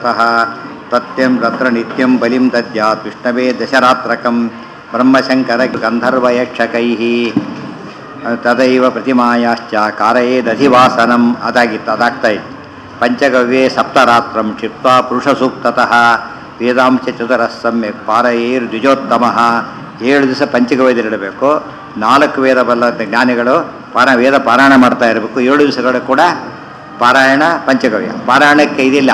ಸಹ ತತ್ಯಂ ತತ್ರ ನಿತ್ಯಂ ಬಲಿಂ ದದ್ಯಾತ್ ವಿಷ್ಣವೇ ದಶರಾತ್ರಕಂ ಬ್ರಹ್ಮಶಂಕರ ಗಂಧರ್ವಯಕ್ಷಕೈಃ ತದೈವ ಪ್ರತಿಮಾಯಾಶ್ಚ ಕಾರಯೇದಧಿವಾಸನಂ ಅದಾಗಿತ್ತು ಅದಾಗ್ತಾ ಇತ್ತು ಪಂಚಗವ್ಯೇ ಸಪ್ತರಾತ್ರಂ ಕ್ಷಿಪ್ತ್ವಾ ಪುರುಷಸೂಕ್ತತಃ ವೇದಾಂಶ ಚತುರ ಸಮ್ಯಕ್ ಪಾರಯೇರ್ ದ್ವಿಜೋತ್ತಮಃ ಏಳು ದಿವಸ ಪಂಚಗವ್ಯದಲ್ಲಿಡಬೇಕು ನಾಲ್ಕು ವೇದ ಬಲ್ಲ ಜ್ಞಾನಿಗಳು ಪಾರ ವೇದ ಪಾರಾಯಣ ಮಾಡ್ತಾ ಇರಬೇಕು ಏಳು ದಿವಸಗಳು ಕೂಡ ಪಾರಾಯಣ ಪಂಚಗವ್ಯ ಪಾರಾಯಣಕ್ಕೆ ಇದಿಲ್ಲ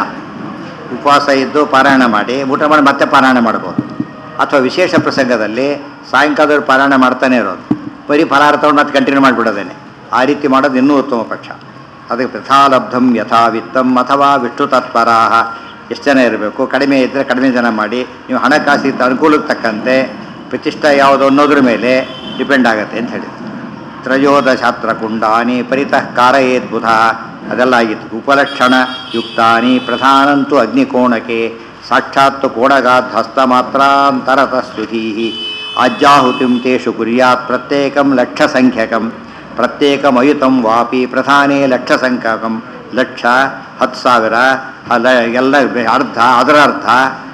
ಉಪವಾಸ ಇದ್ದು ಪಾರಾಯಣ ಮಾಡಿ ಊಟ ಮಾಡಿ ಮತ್ತೆ ಪಾರಾಯಣ ಮಾಡ್ಬೋದು ಅಥವಾ ವಿಶೇಷ ಪ್ರಸಂಗದಲ್ಲಿ ಸಾಯಂಕಾಲದವ್ರು ಪಾರಾಯಣ ಮಾಡ್ತಾನೆ ಇರೋದು ಬರೀ ಫಲಾರ ತಗೊಂಡು ಮತ್ತೆ ಕಂಟಿನ್ಯೂ ಮಾಡಿಬಿಡೋದೇನೆ ಆ ರೀತಿ ಮಾಡೋದು ಇನ್ನೂ ಉತ್ತಮ ಪಕ್ಷ ಅದಕ್ಕೆ ಪ್ರಥಾಲಬ್ಧಂ ಯಥಾ ವಿತ್ತಂ ಅಥವಾ ವಿಷ್ಣು ತತ್ಪರಾಹ ಎಷ್ಟು ಜನ ಇರಬೇಕು ಕಡಿಮೆ ಇದ್ದರೆ ಕಡಿಮೆ ಜನ ಮಾಡಿ ನೀವು ಹಣಕಾಸಿಗೆ ಅನುಕೂಲಕ್ಕೆ ತಕ್ಕಂತೆ ಪ್ರತಿಷ್ಠೆ ಯಾವುದು ಅನ್ನೋದ್ರ ಮೇಲೆ ಡಿಪೆಂಡ್ ಆಗುತ್ತೆ ಅಂತ ಹೇಳಿ ತ್ರಯೋದಶಾತ್ರ ಕುಂಡಾನಿ ಪರಿತಃ ಕಾರಯೇತ್ ಬುಧ ಅದೆಲ್ಲ ಆಗಿತ್ತು ಉಪಲಕ್ಷಣ ಯುಕ್ತಾನಿ ಪ್ರಧಾನಂತು ಅಗ್ನಿಕೋಣಕೆ ಸಾಕ್ಷಾತ್ ಕೋಣಗಾದ್ ಹಸ್ತಮಾತ್ರಾಂತರತ ಸ್ತುತಿ ಆಜ್ಯಾಹುತಿಂ ತೇಷು ಕುರ್ಯಾತ್ ಪ್ರತ್ಯೇಕಂ ಲಕ್ಷ ಸಂಖ್ಯಕಂ ಪ್ರತ್ಯೇಕಮಯುತಂ ವಾಪಿ ಪ್ರಧಾನೇ ಲಕ್ಷ ಸಂಖ್ಯಕಂ ಲಕ್ಷ ಹತ್ತು ಸಾವಿರ ಅಲ್ಲ ಎಲ್ಲ ಅರ್ಧ ಅದರ ಅರ್ಥ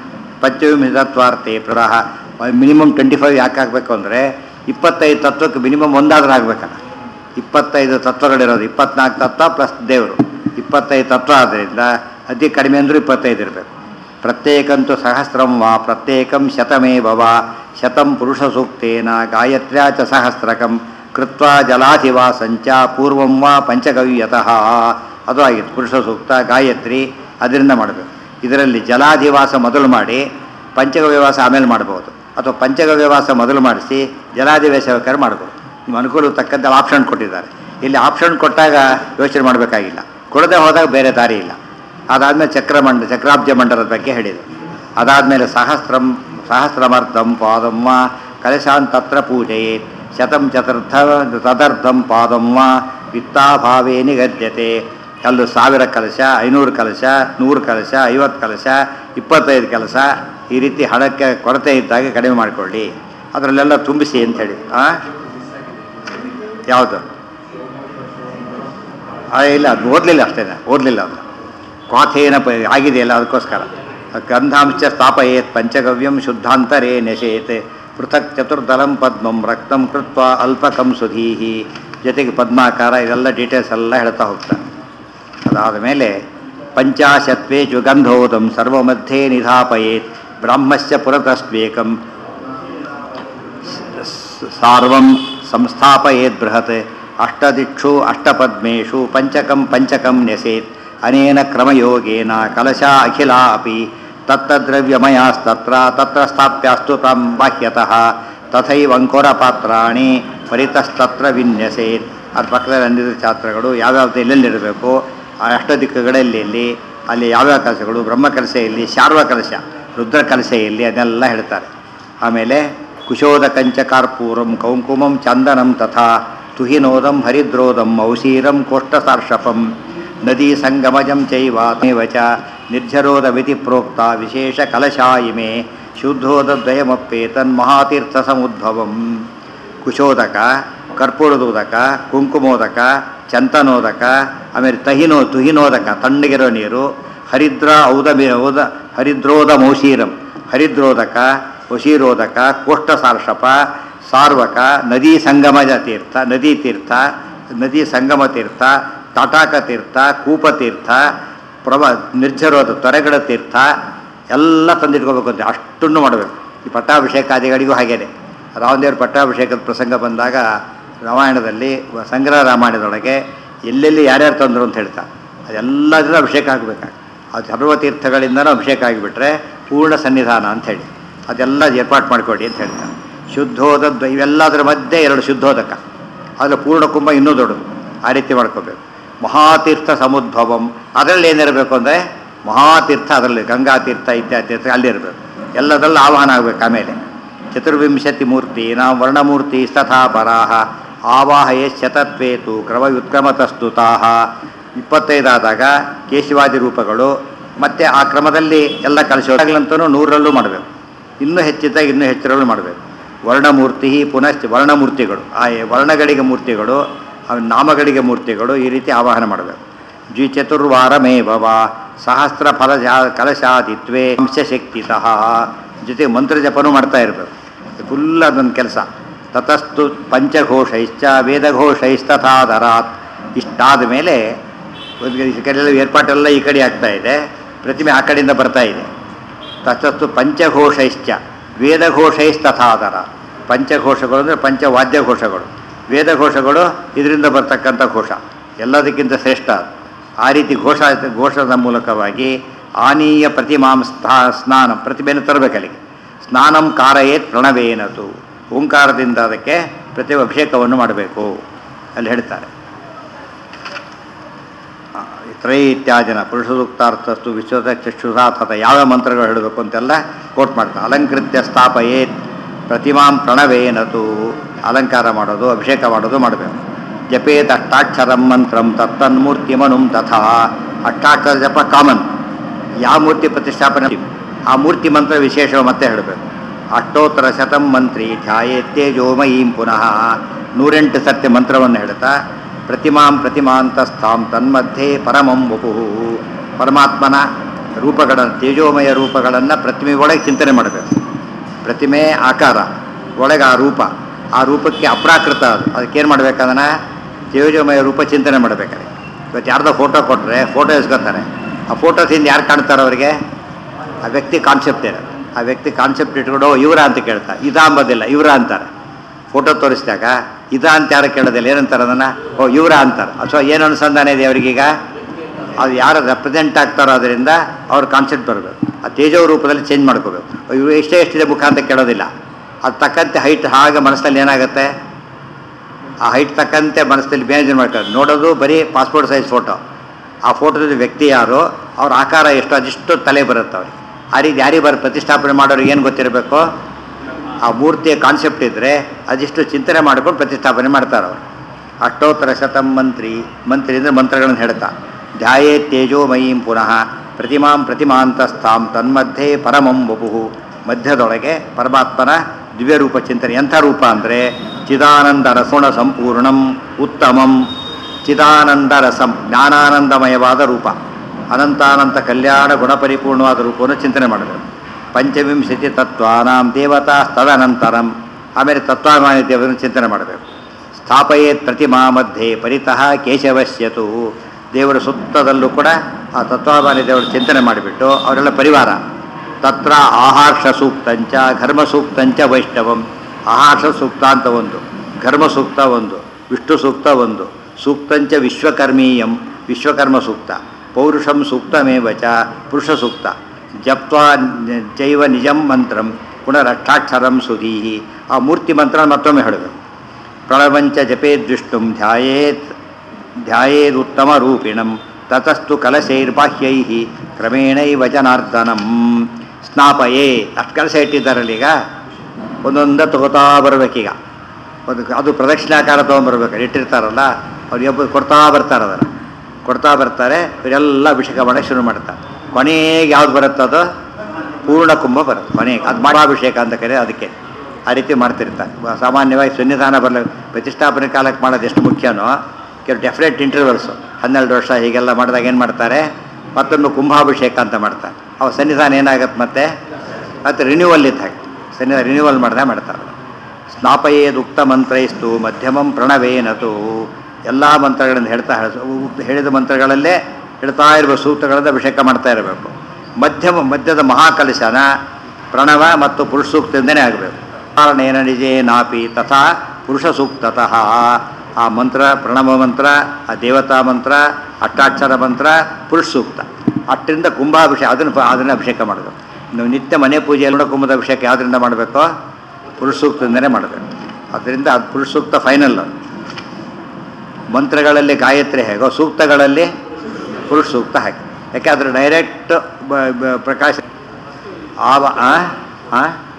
ಪಂಚವಿಂಶತ್ವಾರ್ಥೆ ಪ್ರಹ ಮಿನಿಮಮ್ ಟ್ವೆಂಟಿ ಫೈವ್ ಯಾಕೆ ಆಗಬೇಕು ಅಂದರೆ ಇಪ್ಪತ್ತೈದು ತತ್ವಕ್ಕೆ ಮಿನಿಮಮ್ ಒಂದಾದ್ರೂ ಆಗಬೇಕಲ್ಲ ಇಪ್ಪತ್ತೈದು ತತ್ವಗಳಿರೋದು ಇಪ್ಪತ್ನಾಲ್ಕು ತತ್ವ ಪ್ಲಸ್ ದೇವರು ಇಪ್ಪತ್ತೈದು ತತ್ವ ಆದ್ದರಿಂದ ಅತಿ ಕಡಿಮೆ ಅಂದರೂ ಇಪ್ಪತ್ತೈದು ಇರಬೇಕು ಪ್ರತ್ಯೇಕಂತು ಸಹಸ್ರಂ ವಾ ಪ್ರತ್ಯೇಕಂ ಶತಮೇ ಭವ ಶತಂ ಪುರುಷ ಸೂಕ್ತೇನ ಗಾಯತ್ರ್ಯಾ ಚ ಸಹಸ್ರಕಂ ಕೃತ್ವ ಜಲಾಧಿವಾಸಂಚ ಪೂರ್ವಂ ವಾ ಪಂಚಗವ್ಯತಃ ಅದು ಆಗಿತ್ತು ಪುರುಷ ಸೂಕ್ತ ಗಾಯತ್ರಿ ಅದರಿಂದ ಮಾಡಬೇಕು ಇದರಲ್ಲಿ ಜಲಾಧಿವಾಸ ಮೊದಲು ಮಾಡಿ ಪಂಚಗವ್ಯವಾಸ ಆಮೇಲೆ ಮಾಡ್ಬೋದು ಅಥವಾ ಪಂಚಗವ್ಯವಾಸ ಮೊದಲು ಮಾಡಿಸಿ ಜಲಾಧಿವೇಶಬೇಕಾದ್ರೆ ಮಾಡ್ಬೋದು ನಿಮ್ಮ ಅನುಕೂಲ ತಕ್ಕಂತೆ ಆಪ್ಷನ್ ಕೊಟ್ಟಿದ್ದಾರೆ ಇಲ್ಲಿ ಆಪ್ಷನ್ ಕೊಟ್ಟಾಗ ಯೋಚನೆ ಮಾಡಬೇಕಾಗಿಲ್ಲ ಕೊಡದೆ ಹೋದಾಗ ಬೇರೆ ದಾರಿ ಇಲ್ಲ ಅದಾದಮೇಲೆ ಚಕ್ರಮಂಡ ಚಕ್ರಾಬ್ಜ ಮಂಡಲದ ಬಗ್ಗೆ ಹೇಳಿದರು ಅದಾದಮೇಲೆ ಸಹಸ್ರಂ ಸಹಸ್ರಮರ್ಧಂ ಪಾದಮ್ಮ ಕಲಶಾಂತತ್ರ ಪೂಜೆಯೇ ಶತಂ ಚತುರ್ಥ ತದರ್ಧಂ ಪಾದಮ್ಮ ವಿತ್ತಾಭಾವೇ ನಿಗದ್ಯತೆ ಅಲ್ಲೂ ಸಾವಿರ ಕಲಶ ಐನೂರು ಕಲಶ ನೂರು ಕಲಶ ಐವತ್ತು ಕಲಶ ಇಪ್ಪತ್ತೈದು ಕಲಶ ಈ ರೀತಿ ಹಣಕ್ಕೆ ಕೊರತೆ ಇದ್ದಾಗ ಕಡಿಮೆ ಮಾಡಿಕೊಳ್ಳಿ ಅದರಲ್ಲೆಲ್ಲ ತುಂಬಿಸಿ ಅಂತ ಹೇಳಿ ಆ ಯಾವುದು ಇಲ್ಲ ಅದು ಓದಲಿಲ್ಲ ಅಷ್ಟೇ ಓದಲಿಲ್ಲ ಅದು ಕ್ವಾಥೇನ ಪ ಆಗಿದೆಯಲ್ಲ ಅದಕ್ಕೋಸ್ಕರ ಗಂಧಾಂಶ ಸ್ಥಾಪಯೇತ್ ಪಂಚಗವ್ಯಂ ಶುದ್ಧಾಂತರೇ ನೆಶೇತ್ ಪೃಥಕ್ ಚತುರ್ದಲಂ ಪದ್ಮಂ ರಕ್ತಂ ಕೃತ್ವ ಅಲ್ಪಕಂ ಸುಧೀಹಿ ಜೊತೆಗೆ ಪದ್ಮಾಕಾರ ಇದೆಲ್ಲ ಡೀಟೇಲ್ಸ್ ಎಲ್ಲ ಹೇಳ್ತಾ ಹೋಗ್ತಾರೆ ಅದಾದ ಮೇಲೆ ಪಂಚಾಶತ್ವೇಜು ಗಂಧೋದಂ ಸರ್ವಮಧ್ಯೆ ನಿಧಾಪಯೇತ್ ಬ್ರಾಹ್ಮಸ್ಯ ಪುರತಸ್ವೇಕಂ ಸಾರ್ವಂ ಸಂಸ್ಥಾಪಯೇತ್ ಬೃಹತ್ ಅಷ್ಟದಿಕ್ಷು ಅಷ್ಟಪದ್ಮೇಷು ಪಂಚಕಂ ಪಂಚಕಂ ನೆಸೇತ್ ಅನೇನ ಕ್ರಮಯೋಗೇನ ಕಲಶ ಅಖಿಲ ಅಪಿ ತತ್ತದ್ರವ್ಯಮಯಾಸ್ತತ್ರ ತತ್ರ ಸ್ಥಾಪ್ಯಾಸ್ತು ತಂ ಬಾಹ್ಯತಃ ತಥೈವ ಅಂಕುರಪಾತ್ರಾಣಿ ಪರಿತಸ್ತತ್ರ ವಿನ್ಯಸೇತ್ ಅದ್ರ ಪಕ್ಕದಲ್ಲಿ ಅಂದಿದ ಛಾತ್ರಗಳು ಯಾವ್ಯಾವ್ದು ಎಲ್ಲೆಲ್ಲಿರಬೇಕು ಆ ಅಷ್ಟದಿಕ್ಕುಗಳಲ್ಲಿ ಎಲ್ಲಿ ಅಲ್ಲಿ ಯಾವ್ಯಾವ ಕಲಶಗಳು ಬ್ರಹ್ಮ ಕಲಶ ಎಲ್ಲಿ ಶಾರ್ವ ಕಲಶ ರುದ್ರ ಕಲಶ ಎಲ್ಲಿ ಅದನ್ನೆಲ್ಲ ಹೇಳ್ತಾರೆ ಆಮೇಲೆ ಕುಶೋದ ಕಂಚ ಕಾರ್ಪೂರಂ ಕೌಂಕುಮಂ ಚಂದನಂ ತಥಾ ತುಹಿನೋದಂ ಹರಿದ್ರೋದಂ ಔಷೀರಂ ಕೋಷ್ಠಸಾರ್ಷಪಂ ನದಿ ಸಂಗಮಜಂ ಚೈವಾಮೇವ ಚ ನಿರ್ಜರೋದಮಿತಿ ಪ್ರೋಕ್ತ ವಿಶೇಷ ಕಲಶಾ ಇಮೆ ಶುದ್ಧೋದದ್ವಯಮಪ್ಪೇತನ್ ಮಹಾತೀರ್ಥ ಸಮುದ್ಭವಂ ಕುಶೋದಕ ಕರ್ಪೂರದೋದಕ ಕುಂಕುಮೋದಕ ಚಂತನೋದಕ ಆಮೇಲೆ ತಹಿನೋ ತುಹಿನೋದಕ ತಣ್ಣಗಿರೋ ನೀರು ಹರಿದ್ರ ಔದಮಿ ಔದ ಹರಿದ್ರೋದ ಮೌಶೀರಂ ಹರಿದ್ರೋದಕ ವಶೀರೋದಕ ಕೋಷ್ಠಸಾರ್ಷಪ ಸಾರ್ವಕ ನದಿ ಸಂಗಮಜ ತೀರ್ಥ ನದಿ ತೀರ್ಥ ನದಿ ಸಂಗಮ ತೀರ್ಥ ತಟಾಕ ತೀರ್ಥ ಕೂಪತೀರ್ಥ ಪ್ರಭ ನಿರ್ಜರೋದ ತೊರೆಗಡ ತೀರ್ಥ ಎಲ್ಲ ತಂದಿಟ್ಕೋಬೇಕು ಅಂತ ಅಷ್ಟನ್ನು ಮಾಡಬೇಕು ಈ ಪಟ್ಟಾಭಿಷೇಕಾದಿಗಳಿಗೂ ಹಾಗೇನೆ ರಾಮದೇವ್ರ ಪಟ್ಟಾಭಿಷೇಕದ ಪ್ರಸಂಗ ಬಂದಾಗ ರಾಮಾಯಣದಲ್ಲಿ ಸಂಗ್ರಹ ರಾಮಾಯಣದೊಳಗೆ ಎಲ್ಲೆಲ್ಲಿ ಯಾರ್ಯಾರು ತಂದರು ಅಂತ ಹೇಳ್ತಾ ಅದೆಲ್ಲದರ ಅಭಿಷೇಕ ಆಗಬೇಕಾಗ ಆ ಸರ್ವತೀರ್ಥಗಳಿಂದನೂ ಅಭಿಷೇಕ ಆಗಿಬಿಟ್ರೆ ಪೂರ್ಣ ಸನ್ನಿಧಾನ ಅಂತ ಹೇಳಿ ಅದೆಲ್ಲ ಏರ್ಪಾಟ್ ಮಾಡಿಕೊಡಿ ಅಂತ ಹೇಳ್ತಾರೆ ಶುದ್ಧೋದದ್ದು ಇವೆಲ್ಲದರ ಮಧ್ಯೆ ಎರಡು ಶುದ್ಧೋದಕ ಅದರ ಪೂರ್ಣ ಕುಂಭ ಇನ್ನೂ ದೊಡ್ಡದು ಆ ರೀತಿ ಮಾಡ್ಕೋಬೇಕು ಮಹಾತೀರ್ಥ ಸಮುದ್ಭವಂ ಅದರಲ್ಲಿ ಏನಿರಬೇಕು ಅಂದರೆ ಮಹಾತೀರ್ಥ ಅದರಲ್ಲಿ ಗಂಗಾ ತೀರ್ಥ ಇತ್ಯಾದಿ ತೀರ್ಥ ಅಲ್ಲಿರಬೇಕು ಎಲ್ಲದರಲ್ಲೂ ಆಹ್ವಾನ ಆಗಬೇಕು ಆಮೇಲೆ ಚತುರ್ವಿಂಶತಿ ಮೂರ್ತಿ ನಾವು ವರ್ಣಮೂರ್ತಿ ತಥಾ ಪರಾಹ ಆವಾಹಯೇ ಶತತ್ವೇತು ಕ್ರಮ ವ್ಯುತ್ಕ್ರಮತಸ್ತುತಾಹ ಇಪ್ಪತ್ತೈದಾದಾಗ ಕೇಶವಾದಿ ರೂಪಗಳು ಮತ್ತು ಆ ಕ್ರಮದಲ್ಲಿ ಎಲ್ಲ ಕಲಿಸೋದಾಗ್ಲಂತೂ ನೂರರಲ್ಲೂ ಮಾಡಬೇಕು ಇನ್ನೂ ಹೆಚ್ಚಿದ್ದಾಗ ಇನ್ನೂ ಹೆಚ್ಚರಲ್ಲೂ ಮಾಡಬೇಕು ವರ್ಣಮೂರ್ತಿ ಪುನಶ್ಚ ವರ್ಣಮೂರ್ತಿಗಳು ಆ ವರ್ಣಗಳಿಗೆ ಮೂರ್ತಿಗಳು ಆ ನಾಮಗಳಿಗೆ ಮೂರ್ತಿಗಳು ಈ ರೀತಿ ಆವಾಹನ ಮಾಡಬೇಕು ದ್ವಿಚತುರ್ವಾರಮೇ ಭವ ಸಹಸ್ರ ಫಲ ಕಲಶಾದಿತ್ವೇ ಅಂಶಶಕ್ತಿತಃ ಜೊತೆ ಮಂತ್ರ ಜಪನೂ ಮಾಡ್ತಾ ಇರಬೇಕು ಫುಲ್ ಅದೊಂದು ಕೆಲಸ ತತಸ್ತು ಪಂಚಘೋಷೈಶ್ಚ ವೇದಘೋಷೈಸ್ತಥಾಧರಾತ್ ಇಷ್ಟಾದ ಮೇಲೆ ಒಂದು ಈ ಕಡೆ ಎಲ್ಲ ಏರ್ಪಾಟೆಲ್ಲ ಈ ಕಡೆ ಆಗ್ತಾ ಇದೆ ಪ್ರತಿಮೆ ಆ ಕಡೆಯಿಂದ ಬರ್ತಾ ಇದೆ ತತಸ್ತು ಪಂಚಘೋಷೈಶ್ಚ ವೇದಘೋಷೈಸ್ತಥಾಧರ ಪಂಚಘೋಷಗಳು ಅಂದರೆ ಪಂಚವಾದ್ಯಘೋಷಗಳು ವೇದಘೋಷಗಳು ಇದರಿಂದ ಬರ್ತಕ್ಕಂಥ ಘೋಷ ಎಲ್ಲದಕ್ಕಿಂತ ಶ್ರೇಷ್ಠ ಅದು. ಆ ರೀತಿ ಘೋಷ ಘೋಷದ ಮೂಲಕವಾಗಿ ಆನೀಯ ಪ್ರತಿಮಾಂ ಸ್ಥಾ ಸ್ನಾನ ಪ್ರತಿಮೆಯನ್ನು ತರಬೇಕು ಅಲ್ಲಿಗೆ ಸ್ನಾನಂ ಕಾರಯೇತ್ ಪ್ರಣವೇನತು ಓಂಕಾರದಿಂದ ಅದಕ್ಕೆ ಪ್ರತಿ ಅಭಿಷೇಕವನ್ನು ಮಾಡಬೇಕು ಅಲ್ಲಿ ಹೇಳ್ತಾರೆ ಆ, ತ್ರೈ ಇತ್ಯಾದಿನ ಪುರುಷ ಸೂಕ್ತಾರ್ಥಸ್ತು ವಿಶ್ವದ ಚಕ್ಷುಷಾಥತ ಯಾವ ಮಂತ್ರಗಳು ಹೇಳಬೇಕು ಅಂತೆಲ್ಲ ಕೋಟ್ ಮಾಡ್ತಾರೆ ಅಲಂಕೃತ್ಯ ಸ್ಥಾಪಯೇತ್ ಪ್ರತಿಮಾಂ ಪ್ರಣವೇನತು ಅಲಂಕಾರ ಮಾಡೋದು ಅಭಿಷೇಕ ಮಾಡೋದು ಮಾಡಬೇಕು ಜಪೇತ್ ಅಷ್ಟಾಕ್ಷರಂ ಮಂತ್ರಂ ತತ್ತನ್ಮೂರ್ತಿಮನುಂ ತಥಾ ಅಷ್ಟಾಕ್ಷರ ಜಪ ಕಾಮನ್ ಯಾವ ಮೂರ್ತಿ ಪ್ರತಿಷ್ಠಾಪನೆ ಆ ಮೂರ್ತಿ ಮಂತ್ರ ವಿಶೇಷ ಮತ್ತೆ ಹೇಳಬೇಕು ಅಷ್ಟೋತ್ತರ ಶತಂ ಮಂತ್ರಿ ಧ್ಯಾಯೇತ್ತೇಜೋಮಯೀಂ ಪುನಃ ನೂರೆಂಟು ಸತ್ಯ ಮಂತ್ರವನ್ನು ಹೇಳ್ತಾ ಪ್ರತಿಮಾಂ ಪ್ರತಿಮಾಂತಸ್ಥಾಂ ತನ್ಮಧ್ಯೆ ಪರಮಂ ವಪುಹು ಪರಮಾತ್ಮನ ರೂಪಗಳ ತೇಜೋಮಯ ರೂಪಗಳನ್ನು ಪ್ರತಿಮೆ ಒಳಗೆ ಚಿಂತನೆ ಮಾಡಬೇಕು ಪ್ರತಿಮೆ ಆಕಾರ ಒಳಗೆ ಆ ರೂಪ ಆ ರೂಪಕ್ಕೆ ಅಪ್ರಾಕೃತ ಅದು ಅದಕ್ಕೇನು ಮಾಡ್ಬೇಕದನ್ನ ತೇಜೋಮಯ ರೂಪ ಚಿಂತನೆ ಮಾಡಬೇಕಾದ್ರೆ ಇವತ್ತು ಯಾರ್ದೋ ಫೋಟೋ ಕೊಟ್ಟರೆ ಫೋಟೋ ಇಸ್ಕೊತಾರೆ ಆ ಫೋಟೋದಿಂದ ಯಾರು ಕಾಣ್ತಾರೆ ಅವರಿಗೆ ಆ ವ್ಯಕ್ತಿ ಕಾನ್ಸೆಪ್ಟ್ ಇರೋದು ಆ ವ್ಯಕ್ತಿ ಕಾನ್ಸೆಪ್ಟ್ ಇಟ್ಕೊಂಡು "ಓ, ಇವರ ಅಂತ ಕೇಳ್ತಾರೆ ಇದ ಅಂಬೋದಿಲ್ಲ ಇವರ ಅಂತಾರೆ ಫೋಟೋ ತೋರಿಸಿದಾಗ ಇದ ಅಂತ ಯಾರು ಕೇಳೋದಿಲ್ಲ ಏನಂತಾರೆ ಅದನ್ನು ಓ ಇವರ ಅಂತಾರೆ ಅಥವಾ ಏನು ಅನುಸಂಧಾನ ಇದೆ ಅವರಿಗೀಗ ಅದು ಯಾರು ರೆಪ್ರೆಸೆಂಟ್ ಆಗ್ತಾರೋ ಅದರಿಂದ ಅವ್ರ ಕಾನ್ಸೆಪ್ಟ್ ಬರಬೇಕು ಆ ತೇಜೋ ರೂಪದಲ್ಲಿ ಚೇಂಜ್ ಮಾಡ್ಕೋಬೇಕು ಇವರು ಎಷ್ಟೇ ಎಷ್ಟಿದೆ ಮುಖ ಅಂತ ಕೇಳೋದಿಲ್ಲ ಅದು ತಕ್ಕಂತೆ ಹೈಟ್ ಹಾಗೆ ಮನಸ್ಸಲ್ಲಿ ಏನಾಗುತ್ತೆ ಆ ಹೈಟ್ ತಕ್ಕಂತೆ ಮನಸ್ಸಲ್ಲಿ ಮ್ಯಾನೇಜ್ ಮಾಡ್ತಾರೆ ನೋಡೋದು ಬರೀ ಪಾಸ್ಪೋರ್ಟ್ ಸೈಜ್ ಫೋಟೋ ಆ ಫೋಟೋದ ವ್ಯಕ್ತಿ ಯಾರು ಅವ್ರ ಆಕಾರ ಎಷ್ಟು ಅದಿಷ್ಟು ತಲೆ ಬರುತ್ತೆ ಅವ್ರಿಗೆ ಆ ರೀತಿ ಯಾರಿಗೆ ಬರ ಪ್ರತಿಷ್ಠಾಪನೆ ಮಾಡೋರಿಗೆ ಏನು ಗೊತ್ತಿರಬೇಕು ಆ ಮೂರ್ತಿಯ ಕಾನ್ಸೆಪ್ಟ್ ಇದ್ದರೆ ಅದಿಷ್ಟು ಚಿಂತನೆ ಮಾಡ್ಕೊಂಡು ಪ್ರತಿಷ್ಠಾಪನೆ ಮಾಡ್ತಾರೆ ಅವರು ಅಷ್ಟೋತ್ತರ ಶತಂ ಮಂತ್ರಿ ಮಂತ್ರಿ ಅಂದರೆ ಮಂತ್ರಗಳನ್ನು ಹೇಳ್ತಾ ಧ್ಯಾಯೇ ತೇಜೋಮಯೀಂ ಪುನಃ ಪ್ರತಿಮಾಂ ಪ್ರತಿಮಾಂತಸ್ಥಾಂ ತನ್ಮಧ್ಯೆ ಪರಮಂ ವಪುಹು ಮಧ್ಯದೊಳಗೆ ಪರಮಾತ್ಮನ ದಿವ್ಯರೂಪ ಚಿಂತನೆ ಎಂಥ ರೂಪ ಅಂದರೆ ಚಿದಾನಂದ ರಸೋಣ ಸಂಪೂರ್ಣಂ ಉತ್ತಮಂ ಚಿದಾನಂದ ರಸಂ ಜ್ಞಾನಾನಂದಮಯವಾದ ರೂಪ ಅನಂತಾನಂತ ಕಲ್ಯಾಣ ಗುಣಪರಿಪೂರ್ಣವಾದ ರೂಪವನ್ನು ಚಿಂತನೆ ಮಾಡಬೇಕು ಪಂಚವಿಂಶತಿ ತತ್ವಾನಾಂ ದೇವತಾ ತದನಂತರಂ ಆಮೇಲೆ ತತ್ವಾಭಿಮಾನಿ ದೇವರನ್ನು ಚಿಂತನೆ ಮಾಡಬೇಕು ಸ್ಥಾಪಯೇತ್ ಪ್ರತಿಮಾ ಮಧ್ಯೆ ಪರಿತಃ ಕೇಶವಶ್ಯತು ದೇವರ ಸುತ್ತದಲ್ಲೂ ಕೂಡ ಆ ತತ್ವಾಭಿಮಾನಿ ದೇವರ ಚಿಂತನೆ ಮಾಡಿಬಿಟ್ಟು ಅವರೆಲ್ಲ ಪರಿವಾರ ತತ್ರ ಆಹಾರ್ಷ ಸೂಕ್ತಂಚ ಘರ್ಮ ಸೂಕ್ತಂಚ ವೈಷ್ಣವಂ ಆಹಾರ್ಷ ಸೂಕ್ತ ಅಂತ ಒಂದು ಘರ್ಮ ಸೂಕ್ತ ಒಂದು ವಿಷ್ಣು ಸೂಕ್ತ ಒಂದು ಸೂಕ್ತಂಚ ವಿಶ್ವಕರ್ಮೀಯಂ ವಿಶ್ವಕರ್ಮ ಸೂಕ್ತ ಪೌರುಷಂ ಸೂಕ್ತಮೇವ ಚ ಪುರುಷ ಸೂಕ್ತ ಜಪ್ತ್ವಾ ಜೈವ ನಿಜಂ ಮಂತ್ರಂ ಪುನರಷ್ಟಾಕ್ಷರಂ ಸುಧೀಹಿ ಆ ಮೂರ್ತಿ ಮಂತ್ರ ಮತ್ತೊಮ್ಮೆ ಹೇಳಬೇಕು ಪ್ರಣವಂಚ ಜಪೇದ್ವಿಷ್ಣು ಧ್ಯಾಯೇತ್ ಧ್ಯಾಯೇದುತ್ತಮ ರೂಪಿಣಂ ತತಸ್ತು ಕಲಶೈರ್ಬಾಹ್ಯೈ ಕ್ರಮೇಣೈವ ಜನಾರ್ದನಂ ಸ್ನಾಪಯೇ ಅಷ್ಟು ಕಲಶ ಇಟ್ಟಿದ್ದಾರಲ್ಲ ಈಗ ಒಂದೊಂದ ತಗೋತಾ ಬರಬೇಕೀಗ ಒಂದು ಅದು ಪ್ರದಕ್ಷಿಣಾಕಾರ ತೊಗೊಂಬರ್ಬೇಕು ಇಟ್ಟಿರ್ತಾರಲ್ಲ ಅವ್ರು ಒಬ್ಬ ಕೊಡ್ತಾ ಬರ್ತಾರೆ ಅದನ್ನು ಕೊಡ್ತಾ ಬರ್ತಾರೆ ಇವರೆಲ್ಲ ಅಭಿಷೇಕ ಮಾಡೋಕ್ಕೆ ಶುರು ಮಾಡ್ತಾರೆ ಕೊನೆಗೆ ಯಾವ್ದು ಬರುತ್ತೆ ಅದು ಪೂರ್ಣ ಕುಂಭ ಬರುತ್ತೆ ಕೊನೆಗೆ ಅದು ಮಾಡಾಭಿಷೇಕ ಅಂತ ಕರೆ ಅದಕ್ಕೆ ಆ ರೀತಿ ಮಾಡ್ತಿರ್ತಾರೆ ಸಾಮಾನ್ಯವಾಗಿ ಸನ್ನಿಧಾನ ಬರಲ ಪ್ರತಿಷ್ಠಾಪನೆ ಕಾಲಕ್ಕೆ ಮಾಡೋದು ಎಷ್ಟು ಮುಖ್ಯನೋ ಕೆಲವು ಡೆಫಿನೆಟ್ ಇಂಟರ್ವಲ್ಸು ಹನ್ನೆರಡು ವರ್ಷ ಹೀಗೆಲ್ಲ ಮಾಡಿದಾಗ ಏನು ಮಾಡ್ತಾರೆ ಮತ್ತೊಂದು ಕುಂಭಾಭಿಷೇಕ ಅಂತ ಮಾಡ್ತಾರೆ ಅವ ಸನ್ನಿಧಾನ ಏನಾಗತ್ತೆ ಮತ್ತೆ ಮತ್ತು ರಿನ್ಯೂವಲ್ ಇದ್ದ ಹಾಗೆ ಸನ್ನಿಧಾನ ರಿನ್ಯೂವಲ್ ಮಾಡಿದಾಗ ಮಾಡ್ತಾರೆ ಸ್ನಾಪಯೇದುಕ್ತ ಮಂತ್ರೈಸ್ತು ಮಧ್ಯಮಂ ಪ್ರಣವೇನತು ಎಲ್ಲ ಮಂತ್ರಗಳನ್ನು ಹೇಳ್ತಾ ಹೇಳ- ಹೇಳಿದ ಮಂತ್ರಗಳಲ್ಲೇ ಹೇಳ್ತಾ ಇರಬೇಕು ಸೂಕ್ತಗಳಿಂದ ಅಭಿಷೇಕ ಮಾಡ್ತಾ ಇರಬೇಕು ಮಧ್ಯಮ ಮಧ್ಯದ ಮಹಾಕಲಶನ ಪ್ರಣವ ಮತ್ತು ಪುರುಷ ಸೂಕ್ತದಿಂದನೇ ಆಗಬೇಕು ಕಾರಣೇನ ನಿಜೇ ನಾಪಿ ತಥಾ ಪುರುಷ ಸೂಕ್ತತಃ ಆ ಮಂತ್ರ ಪ್ರಣವ ಮಂತ್ರ ಆ ದೇವತಾ ಮಂತ್ರ ಅಷ್ಟಾಕ್ಷರ ಮಂತ್ರ ಪುರುಷ ಸೂಕ್ತ ಅಷ್ಟರಿಂದ ಕುಂಭಾಭಿಷೇಕ ಅದನ್ನು ಅದನ್ನು ಅಭಿಷೇಕ ಮಾಡಬೇಕು ನೀವು ನಿತ್ಯ ಮನೆ ಪೂಜೆಯಲ್ಲಿ ಕೂಡ ಕುಂಭದ ಅಭಿಷೇಕ ಯಾವುದರಿಂದ ಮಾಡಬೇಕು ಪುರುಷ ಸೂಕ್ತದಿಂದನೇ ಮಾಡಬೇಕು ಅದರಿಂದ ಅದು ಪುರುಷ ಸೂಕ್ತ ಫೈನಲ್ ಮಂತ್ರಗಳಲ್ಲಿ ಗಾಯತ್ರಿ ಹೇಗೋ ಸೂಕ್ತಗಳಲ್ಲಿ ಪುರುಷ ಸೂಕ್ತ ಹಾಕಿ ಯಾಕೆ ಅದ್ರ ಡೈರೆಕ್ಟ್ ಪ್ರಕಾಶ ಆವ ಆ? ಆ?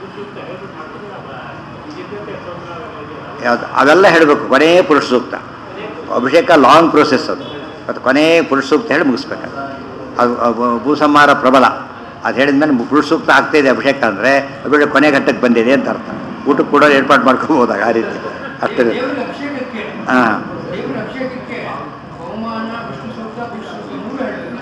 ಯಾವ್ದು ಅವೆಲ್ಲ ಹೇಳಬೇಕು ಕೊನೇ ಪುರುಷ ಸೂಕ್ತ ಅಭಿಷೇಕ ಲಾಂಗ್ ಪ್ರೋಸೆಸ್ ಅದು ಮತ್ತು ಕೊನೇ ಪುರುಷ ಸೂಕ್ತ ಹೇಳಿ ಮುಗಿಸ್ಬೇಕು ಅದು ಅದು ಭೂಸಂಹಾರ ಪ್ರಬಲ ಅದು ಹೇಳಿದ್ಮೇಲೆ ಪುರುಷ ಸೂಕ್ತ ಆಗ್ತಾ ಇದೆ ಅಭಿಷೇಕ ಅಂದರೆ ಅಭಿಷೇಕ ಕೊನೆ ಘಟ್ಟಕ್ಕೆ ಬಂದಿದೆ ಅಂತ ಅರ್ಥ ಊಟಕ್ಕೆ ಕೂಡ ಏರ್ಪಾಡು ಮಾಡ್ಕೋಬೋದಾಗ ಆ ರೀತಿ ಅಷ್ಟೇ ದೇವರ ಅಭಿಷೇಕಕ್ಕೆ ಹಾಂ ದೇವರ ಅಭಿಷೇಕಕ್ಕೆ ಬಹುಮಾನ ವಿಷ್ಣು ಸೂಕ್ತ ಪುರುಷ ಸೂಕ್ತ ಮೂರು ಹೇಳಿದ್ರು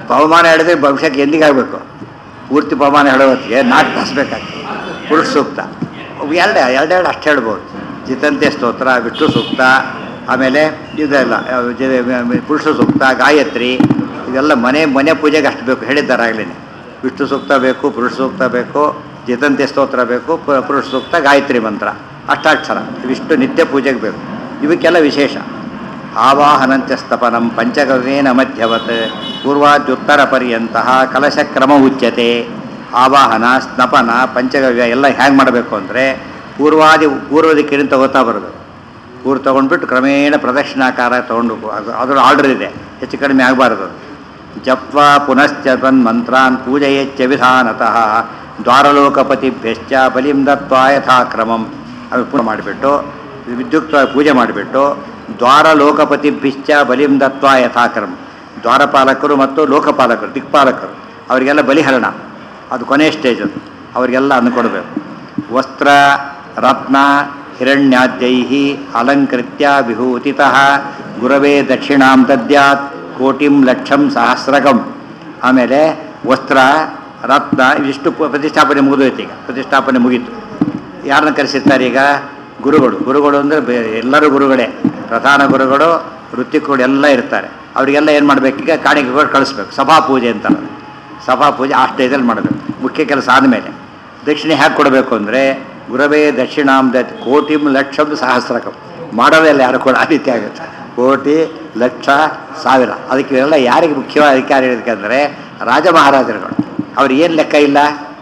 ಪವಮಾನ ಹೇಳಿದ್ರೆ ಭವಿಷ್ಯಕ್ಕೆ ಎಂದಿಗಾಗಬೇಕು ಪೂರ್ತಿ ಪವಮಾನ ಹೇಳೋ ಹೊತ್ತಿಗೆ ನಾಲ್ಕು ತಾಸು ಬೇಕಾಗ್ತದೆ ಪುರುಷ ಸೂಕ್ತ ಅವು ಎರಡೇ ಎರಡೆರಡು ಅಷ್ಟು ಹೇಳ್ಬೋದು ಜಿತಂತೆ ಸ್ತೋತ್ರ ವಿಷ್ಣು ಸೂಕ್ತ ಆಮೇಲೆ ಇದೆಲ್ಲ ಯಾವ ಜ- ಪುರುಷ ಸೂಕ್ತ ಗಾಯತ್ರಿ ಇದೆಲ್ಲ ಮನೆ ಮನೆ ಪೂಜೆಗೆ ಅಷ್ಟು ಬೇಕು ಹೇಳಿದ್ದಾರೆ ಆಗಲೇ ವಿಷ್ಣು ಸೂಕ್ತ ಬೇಕು ಪುರುಷ ಸೂಕ್ತ ಬೇಕು ಜಿತಂತೆ ಸ್ತೋತ್ರ ಬೇಕು ಪು- ಪುರುಷ ಸೂಕ್ತ ಗಾಯತ್ರಿ ಮಂತ್ರ ಅಷ್ಟಾಕ್ಷರ ಇವಿಷ್ಟು ನಿತ್ಯ ಪೂಜೆಗೆ ಬೇಕು ಇವಕ್ಕೆಲ್ಲ ವಿಶೇಷ ಆವಾಹನಂಚ ಸ್ತಪನಂ ಪಂಚಗವೇನ ಮಧ್ಯವತ್ ಪೂರ್ವಾದ್ಯುತ್ತರ ಪರ್ಯಂತಹ ಕಲಶಕ್ರಮ ಉಚ್ಯತೆ ಆವಾಹನ ಸ್ನಪನ ಪಂಚಗವ್ಯ ಎಲ್ಲ ಹ್ಯಾಂಗೆ ಮಾಡಬೇಕು ಅಂದರೆ ಪೂರ್ವಾದಿ ಪೂರ್ವ ದಿಕ್ಕಿನಿಂದ ತಗೋತಾ ಬರಬೇಕು ಪೂರ್ವ ತೊಗೊಂಡ್ಬಿಟ್ಟು ಕ್ರಮೇಣ ಪ್ರದಕ್ಷಿಣಾಕಾರ ತೊಗೊಂಡು ಅದು- ಅದರ ಆರ್ಡರ್ ಇದೆ ಹೆಚ್ಚು ಕಡಿಮೆ ಆಗಬಾರ್ದು ಜಪ್ವಾ ಪುನಶ್ಚ ತನ್ ಮಂತ್ರಾನ್ ಪೂಜೆಯಚ್ಚ ವಿಧಾನತಃ ದ್ವಾರಲೋಕಪತಿಭ್ಯಶ್ಚ ಬಲಿಂ ದತ್ವಾ ಯಥಾಕ್ರಮಂ ಅದು ಪೂರ್ಣ ಮಾಡಿಬಿಟ್ಟು ವಿದ್ಯುಕ್ತವಾಗಿ ಪೂಜೆ ಮಾಡಿಬಿಟ್ಟು ದ್ವಾರಲೋಕಪತಿಭ್ಯಶ್ಚ ಬಲಿಂ ದತ್ವಾ ಯಥಾಕ್ರಮ ದ್ವಾರಪಾಲಕರು ಮತ್ತು ಲೋಕಪಾಲಕರು ದಿಕ್ಪಾಲಕರು ಅವರಿಗೆಲ್ಲ ಬಲಿಹರಣ ಅದು ಕೊನೆಯ ಸ್ಟೇಜ್ ಅದು ಅವರಿಗೆಲ್ಲ ಅಂದ್ಕೊಡ್ಬೇಕು ವಸ್ತ್ರ ರತ್ನ ಹಿರಣ್ಯಾದ್ಯೈ ಅಲಂಕೃತ್ಯ ವಿಭೂತಿತಃ ಗುರವೇ ದಕ್ಷಿಣಾಂ ದದ್ಯಾತ್ ಕೋಟಿಂ ಲಕ್ಷಂ ಸಹಸ್ರಕಂ ಆಮೇಲೆ ವಸ್ತ್ರ ರತ್ನ ಇವಿಷ್ಟು ಪ- ಪ್ರತಿಷ್ಠಾಪನೆ ಮುಗಿದೋಯ್ತು ಈಗ ಪ್ರತಿಷ್ಠಾಪನೆ ಮುಗೀತು ಯಾರನ್ನ ಕರೆಸಿರ್ತಾರೆ ಈಗ ಗುರುಗಳು ಗುರುಗಳು ಅಂದರೆ ಎಲ್ಲರೂ ಗುರುಗಳೇ ಪ್ರಧಾನ ಗುರುಗಳು ವೃತ್ತಿಕರು ಎಲ್ಲ ಇರ್ತಾರೆ ಅವರಿಗೆಲ್ಲ ಏನು ಮಾಡಬೇಕೀಗ ಕಾಣಿಕೆಗಳು ಕಳಿಸ್ಬೇಕು ಸಭಾ ಪೂಜೆ ಅಂತಾರೆ ಸಭಾ ಪೂಜೆ ಆ ಸ್ಟೇಜಲ್ಲಿ ಮಾಡಬೇಕು ಮುಖ್ಯ ಕೆಲಸ ಆದಮೇಲೆ ದಕ್ಷಿಣೆ ಹೇಗೆ ಕೊಡಬೇಕು ಅಂದರೆ ಗುರವೇ ದಕ್ಷಿಣಾಂದ ಕೋಟಿಂ ಲಕ್ಷಂ ಸಹಸ್ರಕಂ ಮಾಡೋದೇ ಇಲ್ಲ ಯಾರು ಕೂಡ ಆ ರೀತಿ ಆಗುತ್ತೆ ಕೋಟಿ ಲಕ್ಷ ಸಾವಿರ ಅದಕ್ಕೆ ಇವೆಲ್ಲ ಯಾರಿಗೆ ಮುಖ್ಯವಾದ ಅಧಿಕಾರ ಇರೋದಕ್ಕೆ ರಾಜ ಮಹಾರಾಜರುಗಳು ಅವ್ರಿಗೆ ಏನು ಲೆಕ್ಕ ಇಲ್ಲ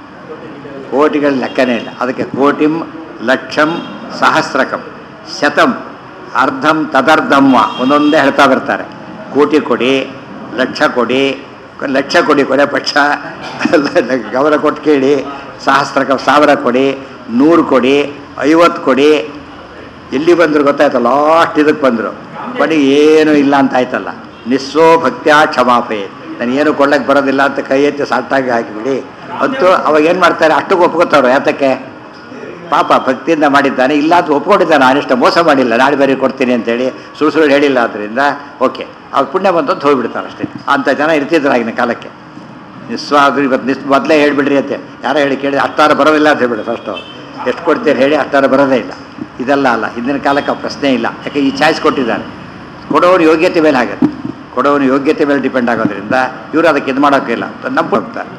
ಕೋಟಿಗಳ ಲೆಕ್ಕನೇ ಇಲ್ಲ ಅದಕ್ಕೆ ಕೋಟಿಂ ಲಕ್ಷಂ ಸಹಸ್ರಕಂ ಶತಂ ಅರ್ಧಂ ತದರ್ಧಂ ವಾ ಒಂದೊಂದೇ ಹೇಳ್ತಾ ಬರ್ತಾರೆ ಕೋಟಿ ಕೊಡಿ ಲಕ್ಷ ಕೊಡಿ ಲಕ್ಷ ಕೊಡಿ ಕೊನೆ ಪಕ್ಷ ಗೌರ ಕೊಟ್ಟು ಕೇಳಿ ಸಹಸ್ರಕ ಸಾವಿರ ಕೊಡಿ ನೂರು ಕೊಡಿ ಐವತ್ತು ಕೊಡಿ ಎಲ್ಲಿ ಬಂದರು ಗೊತ್ತಾಯ್ತಲ್ಲ ಲಾಸ್ಟ್ ಇದಕ್ಕೆ ಬಂದರು ಬನ್ನಿ ಏನೂ ಇಲ್ಲ ಅಂತ ಆಯ್ತಲ್ಲ ನಿಸ್ಸೋ ಭಕ್ತ್ಯಾ ಕ್ಷಮಾಪೆ ನಾನು ಏನು ಕೊಳ್ಳಕ್ಕೆ ಬರೋದಿಲ್ಲ ಅಂತ ಕೈ ಎತ್ತಿ ಸಾಟಾಗಿ ಹಾಕಿಬಿಡಿ ಅಂತೂ ಅವಾಗ ಏನು ಮಾಡ್ತಾರೆ ಅಷ್ಟಕ್ಕೆ ಒಪ್ಕೋತಾವ್ರು ಯಾತಕ್ಕೆ ಪಾಪ ಭಕ್ತಿಯಿಂದ ಮಾಡಿದ್ದಾನೆ ಇಲ್ಲ ಅಂತ ಒಪ್ಕೊಂಡಿದ್ದಾನೆ ನಾನಿಷ್ಟ ಮೋಸ ಮಾಡಿಲ್ಲ ನಾಳೆ ಬೇರೆ ಕೊಡ್ತೀನಿ ಅಂತೇಳಿ ಸುಳ್ಳು ಸುಳ್ಳು ಹೇಳಿಲ್ಲ ಆದ್ದರಿಂದ ಓಕೆ ಅವ್ರು ಪುಣ್ಯ ಬಂತು ಅಂತ ಹೋಗ್ಬಿಡ್ತಾರೆ ಅಷ್ಟೇ ಅಂಥ ಜನ ಇರ್ತಿದ್ರು ಆಗಿನ ಕಾಲಕ್ಕೆ ನಿಸ್ವಾಗ್ರಿ ಇವತ್ತು ನಿಸ್ ಮೊದಲೇ ಹೇಳಿಬಿಡ್ರಿ ಅಂತೆ ಯಾರೋ ಹೇಳಿ ಕೇಳಿ ಅಷ್ಟಾರು ಬರೋದಿಲ್ಲ ಅಂತ ಹೇಳ್ಬಿಡಿ ಫಸ್ಟ್ ಅವ್ರು ಎಷ್ಟು ಕೊಡ್ತೀರಿ ಹೇಳಿ ಅಷ್ಟಾರು ಬರೋದೇ ಇಲ್ಲ ಇದೆಲ್ಲ ಅಲ್ಲ ಹಿಂದಿನ ಕಾಲಕ್ಕೆ ಆ ಪ್ರಶ್ನೆ ಇಲ್ಲ ಯಾಕೆ ಈ ಚಾಯ್ಸ್ ಕೊಟ್ಟಿದ್ದಾರೆ ಕೊಡೋನ ಯೋಗ್ಯತೆ ಮೇಲೆ ಆಗುತ್ತೆ ಕೊಡೋನ ಯೋಗ್ಯತೆ ಮೇಲೆ ಡಿಪೆಂಡ್ ಆಗೋದ್ರಿಂದ ಇವರು ಅದಕ್ಕೆ ಇದು ಮಾಡೋಕ್ಕಿಲ್ಲ ನಂಬ ಹೋಗ್ತಾರೆ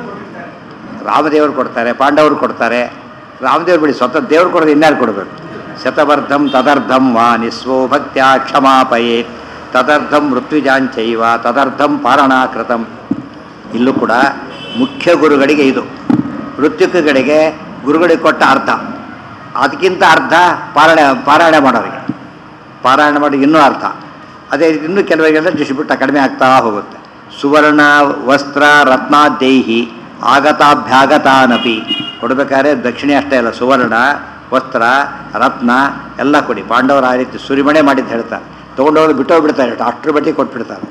ರಾಮದೇವರು ಕೊಡ್ತಾರೆ ಪಾಂಡವರು ಕೊಡ್ತಾರೆ ರಾಮದೇವ್ರು ಬಿಡಿ ಸ್ವತಃ ದೇವ್ರು ಕೊಡೋದು ಇನ್ಯಾರು ಕೊಡಬೇಕು ಶತವರ್ಧಂ ತದರ್ಧಂ ವಾ ನಿಸ್ವೋ ಭಕ್ತ್ಯಾ ಕ್ಷಮಾಪಯೇ ತದರ್ಧಂ ಮೃತ್ಯುಜಾಂಚೈವ ತದರ್ಧಂ ಪಾರಣಾಕೃತಂ ಇಲ್ಲೂ ಕೂಡ ಮುಖ್ಯ ಗುರುಗಳಿಗೆ ಇದು ಋತ್ವಿಕಗಳಿಗೆ ಗುರುಗಳಿಗೆ ಕೊಟ್ಟ ಅರ್ಧ ಅದಕ್ಕಿಂತ ಅರ್ಧ ಪಾರಾಯಣ ಪಾರಾಯಣ ಮಾಡೋರಿಗೆ ಪಾರಾಯಣ ಮಾಡಿ ಇನ್ನೂ ಅರ್ಥ ಅದೇ ಇನ್ನೂ ಕೆಲವರಿಗೆಲ್ಲ ಡಿಸ್ಟ್ರಿಬ್ಯೂಟ್ ಕಡಿಮೆ ಆಗ್ತಾ ಹೋಗುತ್ತೆ ಸುವರ್ಣ ವಸ್ತ್ರ ರತ್ನಾದ್ಯೈಹಿ ಆಗತಾಭ್ಯಾಗತಾನಪಿ ಕೊಡಬೇಕಾದ್ರೆ ದಕ್ಷಿಣೆ ಅಷ್ಟೇ ಅಲ್ಲ ಸುವರ್ಣ ವಸ್ತ್ರ ರತ್ನ ಎಲ್ಲ ಕೊಡಿ ಪಾಂಡವರು ಆ ರೀತಿ ಸುರಿಮಣೆ ಮಾಡಿದ್ದು ಹೇಳ್ತಾರೆ ತೊಗೊಂಡೋಗಿ ಬಿಟ್ಟೋಗ್ಬಿಡ್ತಾರೆ ಅಷ್ಟರ ಬಟ್ಟಿ ಕೊಟ್ಬಿಡ್ತಾರೆ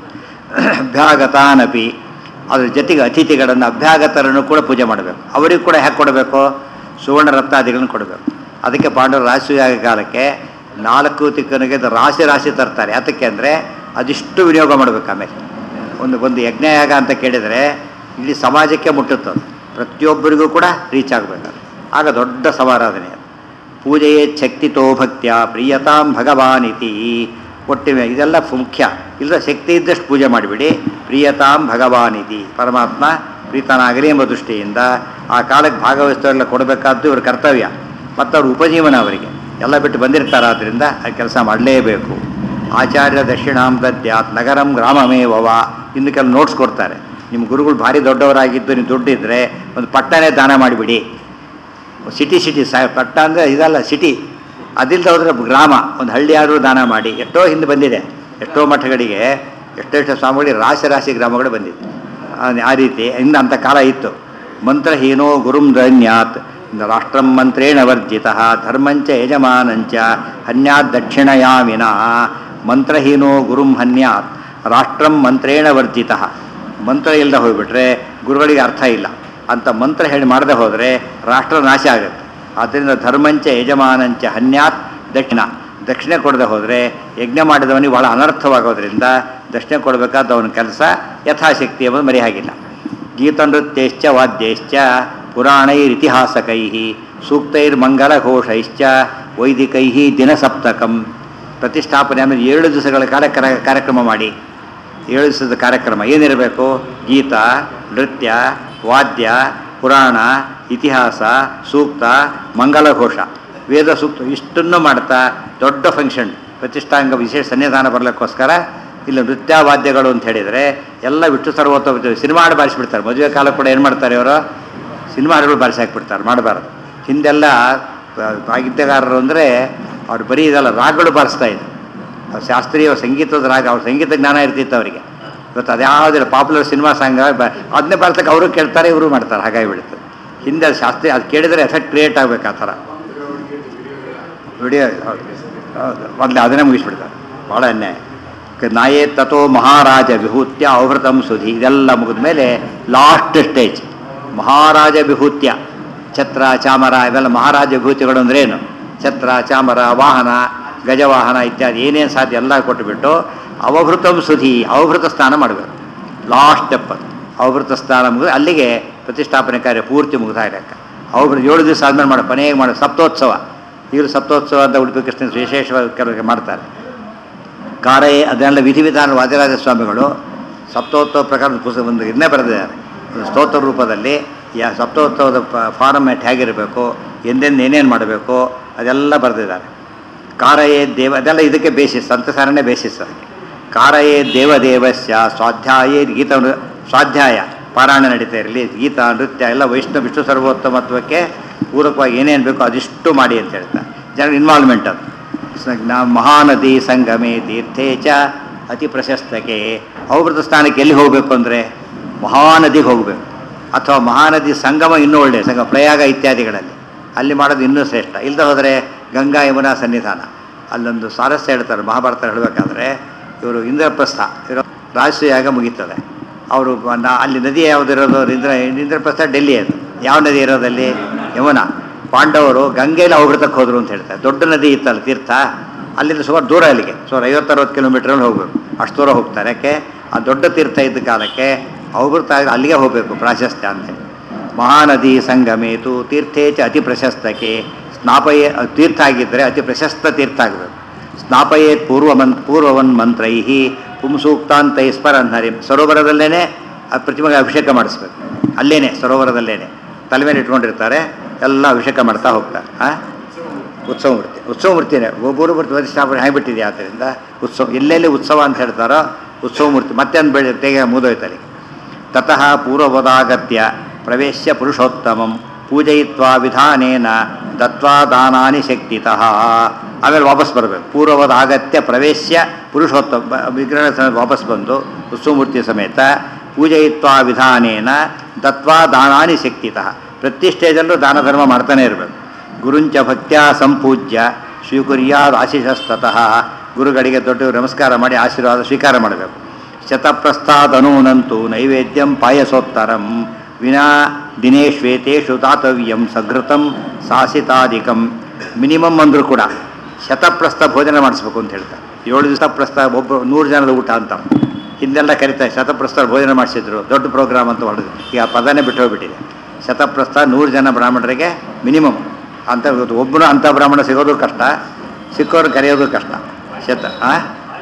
ಅಭ್ಯಾಗತಾನಪಿ ಅದ್ರ ಜೊತೆಗೆ ಅತಿಥಿಗಳನ್ನು ಅಭ್ಯಾಗತರನ್ನು ಕೂಡ ಪೂಜೆ ಮಾಡಬೇಕು ಅವರಿಗೆ ಕೂಡ ಹೇಗೆ ಕೊಡಬೇಕು ಸುವರ್ಣ ರತ್ನಾದಿಗಳನ್ನು ಕೊಡಬೇಕು ಅದಕ್ಕೆ ಪಾಂಡವರು ರಾಶಿಯಾಗ ಕಾಲಕ್ಕೆ ನಾಲ್ಕು ತಿಕ್ಕನಿಗೆ ಅದು ರಾಶಿ ರಾಶಿ ತರ್ತಾರೆ ಯಾತಕ್ಕೆ ಅಂದರೆ ಅದಿಷ್ಟು ವಿನಿಯೋಗ ಮಾಡಬೇಕು ಆಮೇಲೆ ಒಂದು ಒಂದು ಯಜ್ಞಯಾಗ ಅಂತ ಕೇಳಿದರೆ ಇಡೀ ಸಮಾಜಕ್ಕೆ ಮುಟ್ಟುತ್ತದೆ ಪ್ರತಿಯೊಬ್ಬರಿಗೂ ಕೂಡ ರೀಚ್ ಆಗಬೇಕು ಆಗ ದೊಡ್ಡ ಸಮಾರಾಧನೆ ಅದು ಪೂಜೆಯೇ ಶಕ್ತಿತೋ ಭಕ್ತ್ಯ ಪ್ರಿಯತಾಂ ಭಗವಾನ್ ಇತಿ ಒಟ್ಟಿಗೆ ಇದೆಲ್ಲ ಮುಖ್ಯ ಇಲ್ಲ ಶಕ್ತಿ ಇದ್ದಷ್ಟು ಪೂಜೆ ಮಾಡಿಬಿಡಿ ಪ್ರಿಯತಾಂ ಭಗವಾನ್ ಇತಿ ಪರಮಾತ್ಮ ಪ್ರೀತನಾಗಲಿ ಎಂಬ ದೃಷ್ಟಿಯಿಂದ ಆ ಕಾಲಕ್ಕೆ ಭಾಗವಹಿಸ್ತವರೆಲ್ಲ ಕೊಡಬೇಕಾದ್ದು ಇವ್ರ ಕರ್ತವ್ಯ ಮತ್ತು ಅವ್ರ ಉಪಜೀವನ ಅವರಿಗೆ ಎಲ್ಲ ಬಿಟ್ಟು ಬಂದಿರ್ತಾರೆ ಆದ್ದರಿಂದ ಆ ಕೆಲಸ ಮಾಡಲೇಬೇಕು ಆಚಾರ್ಯ ದಕ್ಷಿಣಾಂ ದದ್ಯಾತ್ ನಗರಂ ಗ್ರಾಮಮೇವವ ಇನ್ನು ಕೆಲವು ನೋಟ್ಸ್ ಕೊಡ್ತಾರೆ ನಿಮ್ಮ ಗುರುಗಳು ಭಾರಿ ದೊಡ್ಡವರಾಗಿದ್ದು ನೀವು ದುಡ್ಡಿದ್ರೆ ಒಂದು ಪಟ್ಟಣನೇ ದಾನ ಮಾಡಿಬಿಡಿ ಸಿಟಿ ಸಿಟಿ ಸ ಪಟ್ಟ ಅಂದರೆ ಇದಲ್ಲ ಸಿಟಿ ಅದಿಲ್ಲದೆ ಹೋದರೆ ಗ್ರಾಮ ಒಂದು ಹಳ್ಳಿ ಆದರೂ ದಾನ ಮಾಡಿ ಎಷ್ಟೋ ಹಿಂದೆ ಬಂದಿದೆ ಎಷ್ಟೋ ಮಠಗಳಿಗೆ ಎಷ್ಟೆಷ್ಟೋ ಸ್ವಾಮಿಗಳಿಗೆ ರಾಶಿ ರಾಶಿ ಗ್ರಾಮಗಳು ಬಂದಿದೆ ಆ- ಆ ರೀತಿ ಇಂದ ಅಂಥ ಕಾಲ ಇತ್ತು ಮಂತ್ರಹೀನೋ ಗುರುಂ ಧನ್ಯಾತ್ ರಾಷ್ಟ್ರಂ ಮಂತ್ರೇಣ ವರ್ಜಿತ ಧರ್ಮಂಚ ಯಜಮಾನಂಚ ಹನ್ಯಾತ್ ದಕ್ಷಿಣಯಾಮಿನ ಮಂತ್ರಹೀನೋ ಗುರುಂ ಹನ್ಯಾತ್ ರಾಷ್ಟ್ರಂ ಮಂತ್ರೇಣ ವರ್ಜಿತ ಮಂತ್ರ ಇಲ್ಲದೆ ಹೋಗ್ಬಿಟ್ರೆ ಗುರುಗಳಿಗೆ ಅರ್ಥ ಇಲ್ಲ ಅಂತ ಮಂತ್ರ ಹೇಳಿ ಮಾಡದೆ ಹೋದರೆ ರಾಷ್ಟ್ರ ನಾಶ ಆಗುತ್ತೆ ಆದ್ದರಿಂದ ಧರ್ಮಂಚ ಯಜಮಾನಂಚ ಹನ್ಯಾತ್ ದಕ್ಷಿಣ ದಕ್ಷಿಣ ಕೊಡದೆ ಹೋದರೆ ಯಜ್ಞ ಮಾಡಿದವನಿಗೆ ಬಹಳ ಅನರ್ಥವಾಗೋದ್ರಿಂದ ದಕ್ಷಿಣೆ ಕೊಡಬೇಕಾದ ಅವನ ಕೆಲಸ ಯಥಾಶಕ್ತಿ ಎಂಬುದು ಮರೆಯಾಗಿಲ್ಲ ಗೀತನೃತ್ಯಶ್ಚ ವಾದ್ಯಶ್ಚ ಪುರಾಣೈರಿತಿಹಾಸಕೈ ಸೂಕ್ತೈರ್ಮಂಗಲಘೋಷೈಶ್ಚ ವೈದಿಕೈ ದಿನಸಪ್ತಕಂ ಪ್ರತಿಷ್ಠಾಪನೆ ಆಮೇಲೆ ಏಳು ದಿವಸಗಳ ಕಾಲ ಕರ- ಕಾರ್ಯಕ್ರಮ ಮಾಡಿ ಏಳು ದಿವಸದ ಕಾರ್ಯಕ್ರಮ ಏನಿರಬೇಕು ಗೀತ ನೃತ್ಯ ವಾದ್ಯ ಪುರಾಣ ಇತಿಹಾಸ ಸೂಕ್ತ ಮಂಗಲಘೋಷ ವೇದ ಸೂಕ್ತ ಇಷ್ಟನ್ನು ಮಾಡ್ತಾ ದೊಡ್ಡ ಫಂಕ್ಷನ್ ಪ್ರತಿಷ್ಠಾಂಗ ವಿಶೇಷ ಸನ್ನಿಧಾನ ಬರಲಿಕ್ಕೋಸ್ಕರ ಇಲ್ಲಿ ನೃತ್ಯ ವಾದ್ಯಗಳು ಅಂತ ಹೇಳಿದರೆ ಎಲ್ಲ ವಿಷ್ಣು ಸರ್ವೋತ್ತಮ ಸಿನಿಮಾ ಹಾಡು ಬಾರಿಸ್ಬಿಡ್ತಾರೆ ಮದುವೆ ಕಾಲ ಕೂಡ ಏನು ಮಾಡ್ತಾರೆ ಇವರು ಸಿನಿಮಾ ಹಾಡುಗಳು ಬಾರಿಸಿ ಹಾಕ್ಬಿಡ್ತಾರೆ ಮಾಡಬಾರ್ದು ಹಿಂದೆಲ್ಲ ಸಾಹಿತ್ಯಗಾರರು ಅಂದರೆ ಅವ್ರು ಬರೀ ಇದೆಲ್ಲ ರಾಗಗಳು ಬಾರಿಸ್ತಾ ಇದ್ರು ಅವ್ರು ಶಾಸ್ತ್ರೀಯ ಸಂಗೀತದ ರಾಗ ಅವ್ರ ಸಂಗೀತ ಜ್ಞಾನ ಇರ್ತಿತ್ತು ಅವರಿಗೆ ಇವತ್ತು ಅದ್ಯಾವುದಿಲ್ಲ ಪಾಪ್ಯುಲರ್ ಸಿನಿಮಾ ಸಾಂಗ್ ಅದನ್ನೇ ಬಾರ್ತಕ್ಕೆ ಅವರು ಕೇಳ್ತಾರೆ ಇವರು ಮಾಡ್ತಾರೆ ಹಾಗಾಗಿ ಬಿಡುತ್ತೆ ಹಿಂದೆ ಅದು ಶಾಸ್ತ್ರೀಯ ಅದು ಕೇಳಿದರೆ ಎಫೆಕ್ಟ್ ಕ್ರಿಯೇಟ್ ಆಗಬೇಕು ಆ ಥರ ವಿಡಿಯೋ ಹೌದು ಹೌದು ಮೊದಲೇ ಅದನ್ನೇ ಮುಗಿಸ್ಬಿಡ್ತಾರೆ ಭಾಳ ಅನ್ಯಾಯ ಕ- ನಾಯೇ ತಥೋ ಮಹಾರಾಜ ವಿಭೂತ್ಯ ಔಹೃತಂ ಸುಧಿ ಇದೆಲ್ಲ ಮುಗಿದ ಮೇಲೆ ಲಾಸ್ಟ್ ಸ್ಟೇಜ್ ಮಹಾರಾಜ ವಿಭೂತ್ಯ ಛತ್ರ ಚಾಮರ ಇವೆಲ್ಲ ಮಹಾರಾಜ ವಿಭೂತಿಗಳು ಅಂದ್ರೆ ಏನು ಛತ್ರ ಚಾಮರ ವಾಹನ ಗಜವಾಹನ ಇತ್ಯಾದಿ ಏನೇನು ಸಾಧ್ಯ ಎಲ್ಲ ಕೊಟ್ಟುಬಿಟ್ಟು ಅವಭೃತಂ ಸುಧಿ ಅವಭೃತ ಸ್ನಾನ ಮಾಡಬೇಕು ಲಾಸ್ಟ್ ಸ್ಟೆಪ್ ಅದು ಅವಭೃತ ಸ್ನಾನ ಮುಗಿದು ಅಲ್ಲಿಗೆ ಪ್ರತಿಷ್ಠಾಪನೆ ಕಾರ್ಯ ಪೂರ್ತಿ ಮುಗಿದ ಲೆಕ್ಕ ಅವಭೃತ ಏಳು ದಿವಸ ಆದ್ಮೇಲೆ ಮಾಡೋ ಕೊನೆಗೆ ಮಾಡೋ ಸಪ್ತೋತ್ಸವ ಈಗಲೂ ಸಪ್ತೋತ್ಸವ ಅಂತ ಉಡುಪಿ ಕೃಷ್ಣ ವಿಶೇಷವಾಗಿ ಕೆಲವರಿಗೆ ಮಾಡ್ತಾರೆ ಕಾರೇ ಅದನ್ನೆಲ್ಲ ವಿಧಿವಿಧಾನ ವಾದಿರಾಜ ಸ್ವಾಮಿಗಳು ಸಪ್ತೋತ್ಸವ ಪ್ರಕಾರದ ಪುಸ್ತಕ ಒಂದು ಇದನ್ನೇ ಬರೆದಿದ್ದಾರೆ ಒಂದು ಸ್ತೋತ್ರ ರೂಪದಲ್ಲಿ ಯಾ ಸಪ್ತೋತ್ಸವದ ಫಾರ್ಮ್ಯಾಟ್ ಹೇಗಿರಬೇಕು ಎಂದೆಂದು ಏನೇನು ಮಾಡಬೇಕು ಅದೆಲ್ಲ ಬರೆದಿದ್ದಾರೆ ಕಾರಯೇ ದೇವ ಅದೆಲ್ಲ ಇದಕ್ಕೆ ಬೇಸಿಸ್ ಸಂತಸಾರನೇ ಬೇಸಿಸ್ ಅದಕ್ಕೆ ಕಾರಯೇ ದೇವದೇವಸ್ಯ ಸ್ವಾಧ್ಯಾಯೇ ಗೀತ ನೃ- ಸ್ವಾಧ್ಯಾಯ ಪಾರಾಯಣ ನಡೀತಾ ಇರಲಿ ಗೀತ ನೃತ್ಯ ಎಲ್ಲ ವೈಷ್ಣವ ವಿಷ್ಣು ಸರ್ವೋತ್ತಮತ್ವಕ್ಕೆ ಪೂರಕವಾಗಿ ಏನೇನು ಬೇಕೋ ಅದಿಷ್ಟು ಮಾಡಿ ಅಂತ ಹೇಳ್ತಾರೆ ಜನರ ಇನ್ವಾಲ್ವ್ಮೆಂಟ್ ಅದು ಸ- ನಾ- ಮಹಾನದಿ ಸಂಗಮೇ ತೀರ್ಥೇ ಚ ಅತಿ ಪ್ರಶಸ್ತಕ್ಕೆ ಅವೃತ ಸ್ಥಾನಕ್ಕೆ ಎಲ್ಲಿ ಹೋಗಬೇಕು ಅಂದರೆ ಮಹಾನದಿಗೆ ಹೋಗಬೇಕು ಅಥವಾ ಮಹಾನದಿ ಸಂಗಮ ಇನ್ನೂ ಒಳ್ಳೆಯ ಸಂಗಮ ಪ್ರಯಾಗ ಇತ್ಯಾದಿಗಳಲ್ಲಿ ಅಲ್ಲಿ ಮಾಡೋದು ಇನ್ನೂ ಶ್ರೇಷ್ಠ ಇಲ್ಲದೆ ಹೋದರೆ ಗಂಗಾ ಯಮುನಾ ಸನ್ನಿಧಾನ ಅಲ್ಲೊಂದು ಸ್ವಾರಸ್ಯ ಹೇಳ್ತಾರೆ ಮಹಾಭಾರತ ಹೇಳಬೇಕಾದ್ರೆ ಇವರು ಇಂದ್ರಪ್ರಸ್ಥ ಇರೋ ರಾಜಸೂಯಾಗ ಮುಗೀತದೆ ಅವರು ನಾ ಅಲ್ಲಿ ನದಿ ಯಾವುದಿರೋದು ಇಂದ್ರ ಇಂದ್ರಪ್ರಸ್ಥ ಡೆಲ್ಲಿ ಅದು ಯಾವ ನದಿ ಇರೋದಲ್ಲಿ ಯಮುನಾ ಪಾಂಡವರು ಗಂಗೆಯಲ್ಲಿ ಅವೃತಕ್ಕೆ ಹೋದರು ಅಂತ ಹೇಳ್ತಾರೆ ದೊಡ್ಡ ನದಿ ಇತ್ತಲ್ಲ ತೀರ್ಥ ಅಲ್ಲಿಂದ ಸುಮಾರು ದೂರ ಅಲ್ಲಿಗೆ ಸುಮಾರು ಐವತ್ತರವತ್ತು ಕಿಲೋಮೀಟ್ರಲ್ಲಿ ಹೋಗಬೇಕು ಅಷ್ಟು ದೂರ ಹೋಗ್ತಾರೆ ಯಾಕೆ ಆ ದೊಡ್ಡ ತೀರ್ಥ ಇದ್ದ ಕಾಲಕ್ಕೆ ಅವೃತ ಅಲ್ಲಿಗೆ ಹೋಗಬೇಕು ಪ್ರಾಶಸ್ತ್ಯ ಅಂತೇಳಿ ಮಹಾನದಿ ಸಂಗಮೇತು ತೀರ್ಥೇ ಚ ಅತಿ ಪ್ರಶಸ್ತಕ್ಕೆ ಸ್ನಾಪಯೇ ತೀರ್ಥ ಆಗಿದ್ದರೆ ಅತಿ ಪ್ರಶಸ್ತ ತೀರ್ಥ ಆಗಬೇಕು ಸ್ನಾಪಯೇತ್ ಪೂರ್ವಮನ್ ಪೂರ್ವವನ್ ಮಂತ್ರೈ ಪುಂಸೂಕ್ತಾಂತೈ ಸ್ಮರನ್ ಹರಿ ಸರೋವರದಲ್ಲೇ ಆ ಪ್ರತಿಮೆಗೆ ಅಭಿಷೇಕ ಮಾಡಿಸ್ಬೇಕು ಅಲ್ಲೇನೆ ಸರೋವರದಲ್ಲೇನೆ ತಲೆ ಮೇಲೆ ಇಟ್ಕೊಂಡಿರ್ತಾರೆ ಎಲ್ಲ ಅಭಿಷೇಕ ಮಾಡ್ತಾ ಹೋಗ್ತಾರೆ ಹಾಂ ಉತ್ಸವ ಮೂರ್ತಿ ಉತ್ಸವ ಮೂರ್ತಿನೇ ಒಬ್ಬರು ಮೂರ್ತಿ ಪ್ರತಿಷ್ಠಾಪನೆ ಆಗಿಬಿಟ್ಟಿದೆ ಆದ್ದರಿಂದ ಉತ್ಸವ ಎಲ್ಲೆಲ್ಲಿ ಉತ್ಸವ ಅಂತ ಹೇಳ್ತಾರೋ ಉತ್ಸವ ಮೂರ್ತಿ ಮತ್ತೆ ಒಂದು ಬೆಳೆ ತೆಗೆ ಮುದೋಯ್ತಲ್ಲಿ ತತಃ ಪೂರ್ವವದಾಗತ್ಯ ಪ್ರವೇಶ್ಯ ಪುರುಷೋತ್ತಮಂ ಪೂಜಯಿತ್ವಾ ವಿಧಾನೇನ ದತ್ವಾ ದಾನಾನಿ ಶಕ್ತಿತಃ ಆಮೇಲೆ ವಾಪಸ್ ಬರಬೇಕು ಪೂರ್ವವದ ಅಗತ್ಯ ಪ್ರವೇಶ್ಯ ಪುರುಷೋತ್ತಮ ಬ- ವಿಗ್ರಹ ಸಮೇತ ವಾಪಸ್ ಬಂದು ಉತ್ಸವಮೂರ್ತಿ ಸಮೇತ ಪೂಜಯಿತ್ವಾ ವಿಧಾನೇನ ದತ್ವಾ ದಾನಾನಿ ಶಕ್ತಿತಃ ಪ್ರತಿ ಸ್ಟೇಜಲ್ಲೂ ದಾನ ಧರ್ಮ ಮಾಡ್ತಾನೆ ಇರಬೇಕು ಗುರುಂಚ ಭಕ್ತ್ಯ ಸಂಪೂಜ್ಯ ಸ್ವೀಕುರ್ಯಾದ ಆಶೀಷಸ್ತತಃ ಗುರುಗಳಿಗೆ ದೊಡ್ಡ ನಮಸ್ಕಾರ ಮಾಡಿ ಆಶೀರ್ವಾದ ಸ್ವೀಕಾರ ಮಾಡಬೇಕು ಶತಪ್ರಸ್ಥಾದನೂನಂತು ನೈವೇದ್ಯಂ ಪಾಯಸೋತ್ತರಂ ವಿನಾ ದಿನೇಶ್ವೇತೇಷು ದಾತವ್ಯಂ ಸಘೃತಂ ಸಾಸಿತಾದಿಕಂ ಮಿನಿಮಮ್ ಅಂದರೂ ಕೂಡ ಶತಪ್ರಸ್ಥ ಭೋಜನ ಮಾಡಿಸ್ಬೇಕು ಅಂತ ಹೇಳ್ತಾರೆ ಏಳು ದಿವಸ ಪ್ರಸ್ಥ ಒಬ್ಬ ನೂರು ಜನದ ಊಟ ಅಂತ ಹಿಂದೆಲ್ಲ ಕರೀತಾರೆ ಶತಪ್ರಸ್ಥ ಭೋಜನ ಮಾಡಿಸಿದ್ರು ದೊಡ್ಡ ಪ್ರೋಗ್ರಾಮ್ ಅಂತ ಹೊಡೆದು ಈಗ ಆ ಪದನೇ ಬಿಟ್ಟು ಹೋಗ್ಬಿಟ್ಟಿದೆ ಶತಪ್ರಸ್ಥ ನೂರು ಜನ ಬ್ರಾಹ್ಮಣರಿಗೆ ಮಿನಿಮಮ್ ಅಂತ ಒಬ್ಬನು ಅಂಥ ಬ್ರಾಹ್ಮಣ ಸಿಗೋದು ಕಷ್ಟ ಸಿಕ್ಕೋರು ಕರೆಯೋದು ಕಷ್ಟ ಶತ ಆ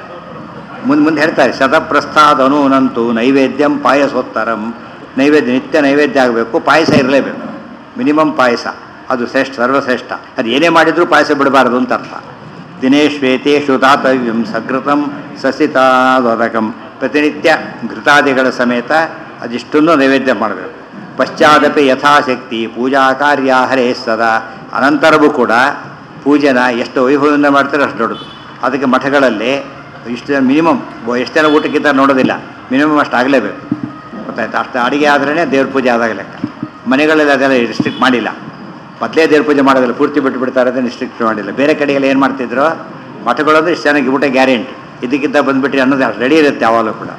ಮುಂದೆ ಮುಂದೆ ಹೇಳ್ತಾರೆ ಶತಪ್ರಸ್ಥಾದ ಅನೂನಂತು ನೈವೇದ್ಯಂ ಪಾಯಸೋತ್ತರಂ ನೈವೇದ್ಯ ನಿತ್ಯ ನೈವೇದ್ಯ ಆಗಬೇಕು ಪಾಯಸ ಇರಲೇಬೇಕು ಮಿನಿಮಮ್ ಪಾಯಸ ಅದು ಶ್ರೇಷ್ಠ ಸರ್ವಶ್ರೇಷ್ಠ ಅದು ಏನೇ ಮಾಡಿದರೂ ಪಾಯಸ ಬಿಡಬಾರದು ಅಂತ ಅರ್ಥ ದಿನೇಶ್ವೇತೇಷು ದಾತವ್ಯಂ ಸಕೃತಂ ಸಸಿತಾದೋದಕಂ ಪ್ರತಿನಿತ್ಯ ಘೃತಾದಿಗಳ ಸಮೇತ ಅದಿಷ್ಟನ್ನು ನೈವೇದ್ಯ ಮಾಡಬೇಕು ಪಶ್ಚಾದಪಿ ಯಥಾಶಕ್ತಿ ಪೂಜಾ ಕಾರ್ಯ ಹರೇ ಸದಾ ಅನಂತರವೂ ಕೂಡ ಪೂಜೆನ ಎಷ್ಟು ವೈಭವದಿಂದ ಮಾಡ್ತಾರೆ ಅಷ್ಟು ದೊಡ್ಡದು ಅದಕ್ಕೆ ಮಠಗಳಲ್ಲಿ ಇಷ್ಟು ಜನ ಮಿನಿಮಮ್ ಎಷ್ಟು ಜನ ಊಟಕ್ಕಿಂತ ನೋಡೋದಿಲ್ಲ ಮಿನಿಮಮ್ ಅಷ್ಟು ಆಗಲೇಬೇಕು ಗೊತ್ತಾಯ್ತು ಅಷ್ಟು ಅಡುಗೆ ಆದ್ರೇ ದೇವ್ರ ಪೂಜೆ ಆದಾಗ ಲೆಕ್ಕ ಮನೆಗಳಲ್ಲಿ ಅದೆಲ್ಲ ರಿಸ್ಟ್ರಿಕ್ಟ್ ಮಾಡಿಲ್ಲ ಮೊದಲೇ ದೇವ್ರ ಪೂಜೆ ಮಾಡೋದಿಲ್ಲ ಪೂರ್ತಿ ಬಿಟ್ಟು ಬಿಡ್ತಾರೆ ಅದನ್ನು ರಿಸ್ಟ್ರಿಕ್ಟ್ ಮಾಡಿಲ್ಲ ಬೇರೆ ಕಡೆಗೆಲ್ಲ ಏನು ಮಾಡ್ತಿದ್ರು ಮಠಗಳಂದ್ರೆ ಇಷ್ಟು ಚೆನ್ನಾಗಿ ಊಟ ಗ್ಯಾರಂಟಿ ಇದಕ್ಕಿಂತ ಬಂದುಬಿಟ್ರಿ ಅನ್ನೋದು ರೆಡಿ ಇರುತ್ತೆ ಯಾವಾಗಲೂ ಕೂಡ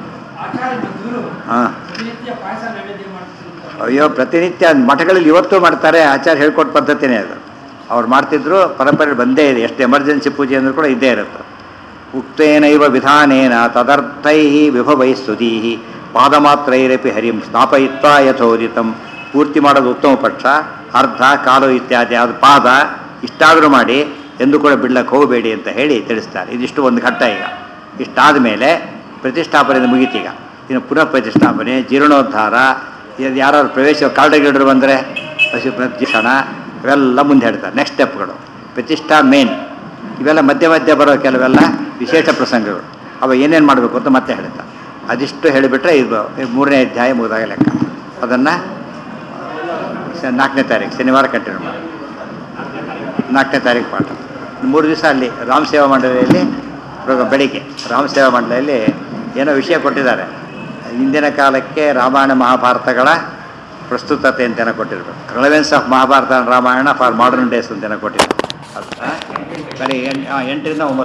ಹಾಂ ಪ್ರತಿನಿತ್ಯ ಪಾಯಸ ನೈವೇದ್ಯ ಮಾಡ್ತಿದ್ರು ಅಯ್ಯೋ ಪ್ರತಿನಿತ್ಯ ಮಠಗಳಲ್ಲಿ ಇವತ್ತು ಮಾಡ್ತಾರೆ ಆಚಾರ ಹೇಳ್ಕೊಟ್ಟ ಪದ್ಧತಿನೇ ಅದು ಅವ್ರು ಮಾಡ್ತಿದ್ರು ಪರಂಪರೆ ಬಂದೇ ಇದೆ ಎಷ್ಟು ಎಮರ್ಜೆನ್ಸಿ ಪೂಜೆ ಅಂದರೂ ಕೂಡ ಇದ್ದೇ ಇರುತ್ತೆ ಉಕ್ತೇನೈವ ವಿಧಾನೇನ ತದರ್ಥೈ ವಿಭವೈ ಸ್ತುತಿ ಪಾದಮಾತ್ರೈರಪಿ ಹರಿಂ ಸ್ಥಾಪಯಿತ್ವಾ ಯಥೋದಿತಂ ಪೂರ್ತಿ ಮಾಡೋದು ಉತ್ತಮ ಪಕ್ಷ ಅರ್ಧ ಕಾಲು ಇತ್ಯಾದಿ ಅದು ಪಾದ ಇಷ್ಟಾದರೂ ಮಾಡಿ ಎಂದು ಕೂಡ ಬಿಡ್ಲಕ್ಕೆ ಹೋಗಬೇಡಿ ಅಂತ ಹೇಳಿ ತಿಳಿಸ್ತಾರೆ ಇದಿಷ್ಟು ಒಂದು ಘಟ್ಟ ಈಗ ಇಷ್ಟಾದ ಮೇಲೆ ಪ್ರತಿಷ್ಠಾಪನೆಯಿಂದ ಮುಗೀತೀಗ ಇನ್ನು ಪುನಃ ಪ್ರತಿಷ್ಠಾಪನೆ ಜೀರ್ಣೋದ್ಧಾರ ಇದು ಯಾರು ಪ್ರವೇಶ ಕಾಲ್ಡಗಿಡರು ಬಂದರೆ ಹಸಿ ಪ್ರತಿಷ್ಠಾನ ಇವೆಲ್ಲ ಮುಂದೆ ಹೇಳ್ತಾರೆ ನೆಕ್ಸ್ಟ್ ಸ್ಟೆಪ್ಗಳು ಪ್ರತಿಷ್ಠಾ ಮೇನ್ ಇವೆಲ್ಲ ಮಧ್ಯ ಮಧ್ಯ ಬರೋ ಕೆಲವೆಲ್ಲ ವಿಶೇಷ ಪ್ರಸಂಗಗಳು ಅವ ಏನೇನು ಮಾಡಬೇಕು ಅಂತ ಮತ್ತೆ ಹೇಳ್ತಾರೆ ಅದಿಷ್ಟು ಹೇಳಿಬಿಟ್ರೆ ಇದು ಮೂರನೇ ಅಧ್ಯಾಯ ಮುಗಿದಾಗ ಲೆಕ್ಕ ಅದನ್ನು ನಾಲ್ಕನೇ ತಾರೀಕು ಶನಿವಾರ ಕಂಟಿನ್ಯೂ ಮಾಡಿ ನಾಲ್ಕನೇ ತಾರೀಕು ಪಾಠ ಮೂರು ದಿವಸ ಅಲ್ಲಿ ರಾಮ ಸೇವಾ ಮಂಡಳಿಯಲ್ಲಿ ಪ್ರೋಗ್ರಾಮ್ ಬೆಳಿಗ್ಗೆ ರಾಮ ಸೇವಾ ಮಂಡಳಿಯಲ್ಲಿ ಏನೋ ವಿಷಯ ಕೊಟ್ಟಿದ್ದಾರೆ ಹಿಂದಿನ ಕಾಲಕ್ಕೆ ರಾಮಾಯಣ ಮಹಾಭಾರತಗಳ ಪ್ರಸ್ತುತತೆ ಅಂತೇನೋ ಕೊಟ್ಟಿರ್ಬೇಕು relevance of Mahabharata Ramayana for modern days ಅಂತೇನೋ ಕೊಟ್ಟಿರ್ಬೇಕು ಅದು ಬರೀ ಎಂಟು ಎಂಟರಿಂದ ಒಂಬತ್ತು